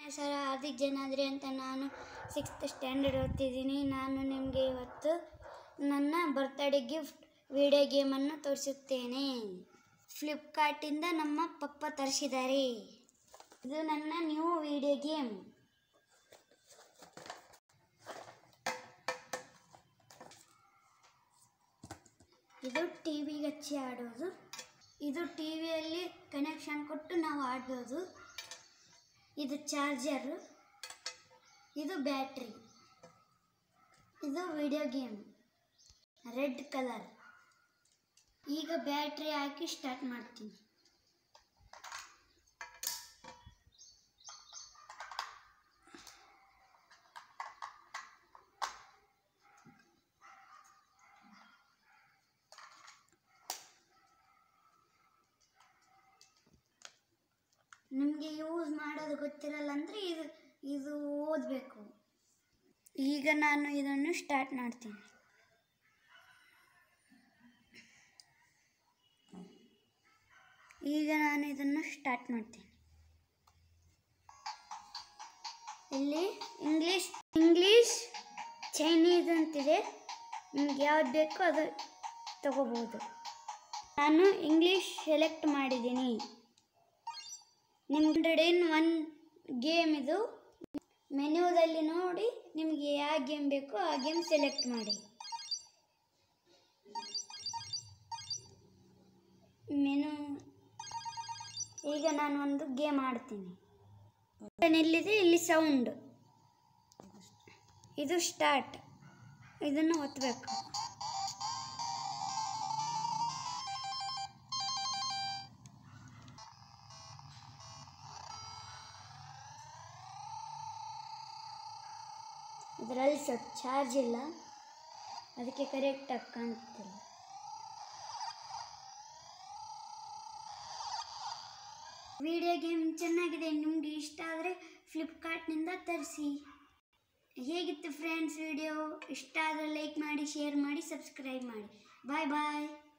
ಹೆಸರು ಹಾರ್ದಿಕ್ ಜನಾದ್ರಿ ಅಂತ ನಾನು ಸಿಕ್ಸ್ತ್ ಸ್ಟ್ಯಾಂಡರ್ಡ್ ಓದ್ತಿದ್ದೀನಿ ನಾನು ನಿಮಗೆ ಇವತ್ತು ನನ್ನ ಬರ್ತ್ಡೇ ಗಿಫ್ಟ್ ವಿಡಿಯೋ ಗೇಮನ್ನು ತೋರಿಸುತ್ತೇನೆ ಫ್ಲಿಪ್ಕಾರ್ಟಿಂದ ನಮ್ಮ ಪಪ್ಪ ತರಿಸಿದ್ದಾರೆ ಇದು ನನ್ನ ನ್ಯೂ ವಿಡಿಯೋ ಗೇಮ್ ಇದು ಟಿ ವಿಗೆ ಹಚ್ಚಿ ಆಡೋದು ಇದು ಟಿ ವಿಯಲ್ಲಿ ಕನೆಕ್ಷನ್ ಕೊಟ್ಟು ನಾವು ಆಡ್ಬೋದು ಇದು ಚಾರ್ಜರು ಇದು ಬ್ಯಾಟ್ರಿ ಇದು ವಿಡಿಯೋ ಗೇಮ್ ರೆಡ್ ಕಲರ್ ಈಗ ಬ್ಯಾಟ್ರಿ ಹಾಕಿ ಸ್ಟಾರ್ಟ್ ಮಾಡ್ತೀನಿ ನಿಮಗೆ ಯೂಸ್ ಮಾಡೋದು ಗೊತ್ತಿರಲ್ಲ ಅಂದರೆ ಇದು ಇದು ಓದಬೇಕು ಈಗ ನಾನು ಇದನ್ನು ಸ್ಟಾರ್ಟ್ ಮಾಡ್ತೀನಿ ಈಗ ನಾನು ಇದನ್ನು ಸ್ಟಾರ್ಟ್ ಮಾಡ್ತೀನಿ ಇಲ್ಲಿ ಇಂಗ್ಲೀಷ್ ಇಂಗ್ಲೀಷ್ ಚೈನೀಸ್ ಅಂತಿದೆ ನಿಮ್ಗೆ ಯಾವ್ದು ಬೇಕೋ ಅದು ತಗೋಬೋದು ನಾನು ಇಂಗ್ಲೀಷ್ ಸೆಲೆಕ್ಟ್ ಮಾಡಿದ್ದೀನಿ ನಿಮ್ಮ ಹಂಡ್ರೆಡ್ ಇನ್ ಒನ್ ಗೇಮ್ ಇದು ಮೆನ್ಯೂದಲ್ಲಿ ನೋಡಿ ನಿಮಗೆ ಯಾವ ಗೇಮ್ ಬೇಕೋ ಆ ಗೇಮ್ ಸೆಲೆಕ್ಟ್ ಮಾಡಿ ಮೆನು ಈಗ ನಾನು ಒಂದು ಗೇಮ್ ಆಡ್ತೀನಿ ಎಲ್ಲಿದೆ ಇಲ್ಲಿ ಸೌಂಡ್ ಇದು ಸ್ಟಾರ್ಟ್ ಇದನ್ನು ಒತ್ತಬೇಕು ಇದರಲ್ಲಿ ಸ್ವಲ್ಪ ಚಾರ್ಜ್ ಇಲ್ಲ ಅದಕ್ಕೆ ಕರೆಕ್ಟಾಗಿ ಕಾಣ್ತಿಲ್ಲ ವಿಡಿಯೋ ಗೇಮ್ ಚೆನ್ನಾಗಿದೆ ನಿಮಗೆ ಇಷ್ಟ ಆದರೆ ಫ್ಲಿಪ್ಕಾರ್ಟ್ನಿಂದ ತರಿಸಿ ಹೇಗಿತ್ತು ಫ್ರೆಂಡ್ಸ್ ವಿಡಿಯೋ ಇಷ್ಟ ಆದರೆ ಲೈಕ್ ಮಾಡಿ ಶೇರ್ ಮಾಡಿ ಸಬ್ಸ್ಕ್ರೈಬ್ ಮಾಡಿ ಬಾಯ್ ಬಾಯ್